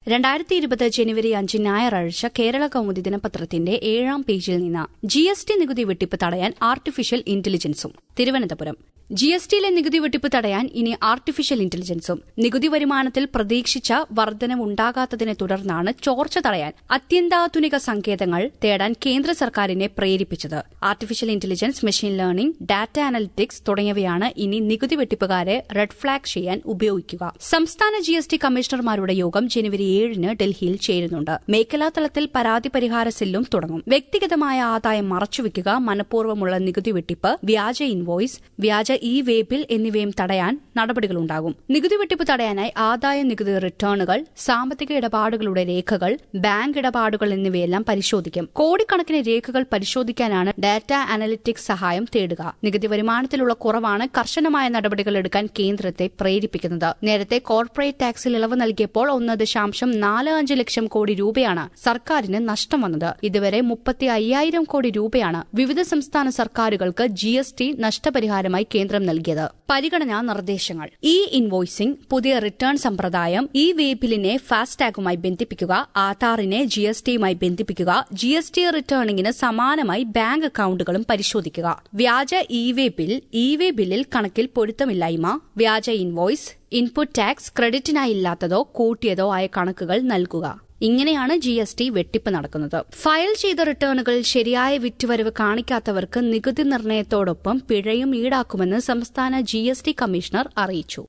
രണ്ടായിരത്തി ഇരുപത് ജനുവരി അഞ്ച് ഞായറാഴ്ച കേരള കൗമുദി ദിനപത്രത്തിന്റെ ഏഴാം പേജിൽ നിന്ന് ജി എസ് ടി നികുതി വെട്ടിപ്പ് തടയാൻ ആർട്ടിഫിഷ്യൽ ഇന്റലിജൻസും തിരുവനന്തപുരം ജി എസ് ടിയിലെ നികുതി വെട്ടിപ്പ് തടയാൻ ഇനി ആർട്ടിഫിഷ്യൽ ഇന്റലിജൻസും നികുതി വരുമാനത്തിൽ പ്രതീക്ഷിച്ച വർധനവുണ്ടാകാത്തതിനെ തുടർന്നാണ് ചോർച്ച തടയാൻ അത്യന്താധുനിക സങ്കേതങ്ങൾ തേടാൻ കേന്ദ്ര സർക്കാരിനെ പ്രേരിപ്പിച്ചത് artificial intelligence machine learning data analytics തുടങ്ങിയവയാണ് ഇനി നികുതി വെട്ടിപ്പുകാരെ റെഡ് ഫ്ളാഗ് ചെയ്യാൻ ഉപയോഗിക്കുക സംസ്ഥാന ജി എസ് ടി കമ്മീഷണർമാരുടെ യോഗം ജനുവരി ഏഴിന് ഡൽഹിയിൽ ചേരുന്നുണ്ട് മേഖലാ തലത്തിൽ പരാതി പരിഹാര സെല്ലും തുടങ്ങും വ്യക്തിഗതമായ ആദായം മറച്ചുവെക്കുക മനഃപൂർവ്വമുള്ള നികുതി വെട്ടിപ്പ് വ്യാജ ഇൻവോയ്സ് വ്യാജ ഇ വേ ബിൽ എന്നിവയും തടയാൻ നടപടികളുണ്ടാകും നികുതി വെട്ടിപ്പ് തടയാനായി ആദായ നികുതി റിട്ടേണുകൾ സാമ്പത്തിക ഇടപാടുകളുടെ രേഖകൾ ബാങ്ക് ഇടപാടുകൾ എന്നിവയെല്ലാം പരിശോധിക്കും കോടിക്കണക്കിന് രേഖകൾ പരിശോധിക്കാനാണ് ഡാറ്റ അനലിറ്റിക്സ് സഹായം തേടുക നികുതി വരുമാനത്തിലുള്ള കുറവാണ് കർശനമായ നടപടികൾ എടുക്കാൻ കേന്ദ്രത്തെ പ്രേരിപ്പിക്കുന്നത് നേരത്തെ കോർപ്പറേറ്റ് ടാക്സിൽ ഇളവ് നൽകിയപ്പോൾ ഒന്ന് ദശാംശം നാല് അഞ്ച് ലക്ഷം കോടി രൂപയാണ് സർക്കാരിന് നഷ്ടം വന്നത് ഇതുവരെ മുപ്പത്തി അയ്യായിരം കോടി രൂപയാണ് വിവിധ സംസ്ഥാന സർക്കാരുകൾക്ക് ജി എസ് ടി നഷ്ടപരിഹാരമായി കേന്ദ്രം നൽകിയത് പരിഗണനാ നിർദ്ദേശങ്ങൾ ഇ ഇൻവോയ്സിംഗ് പുതിയ റിട്ടേൺ സമ്പ്രദായം ഇ വേ ബില്ലിനെ ഫാസ്ടാഗുമായി ബന്ധിപ്പിക്കുക ആധാറിനെ ജി എസ് ടിയുമായി ബന്ധിപ്പിക്കുക ജി എസ് ടി റിട്ടേണിംഗിന് സമാനമായി ബാങ്ക് അക്കൌണ്ടുകളും പരിശോധിക്കുക വ്യാജ e way bill e way ബില്ലിൽ കണക്കിൽ പൊരുത്തമില്ലായ്മ വ്യാജ ഇൻവോയ്സ് ഇൻപുട്ട് ടാക്സ് ക്രെഡിറ്റിനായില്ലാത്തതോ കൂട്ടിയതോ ആയ കണക്കുകൾ നൽകുക ഇങ്ങനെയാണ് ജി എസ് ടി വെട്ടിപ്പ് നടക്കുന്നത് ഫയൽ ചെയ്ത റിട്ടേണുകൾ ശരിയായ വിറ്റുവരവ് കാണിക്കാത്തവർക്ക് നികുതി നിർണയത്തോടൊപ്പം പിഴയും ഈടാക്കുമെന്ന് സംസ്ഥാന ജി എസ് ടി കമ്മീഷണർ അറിയിച്ചു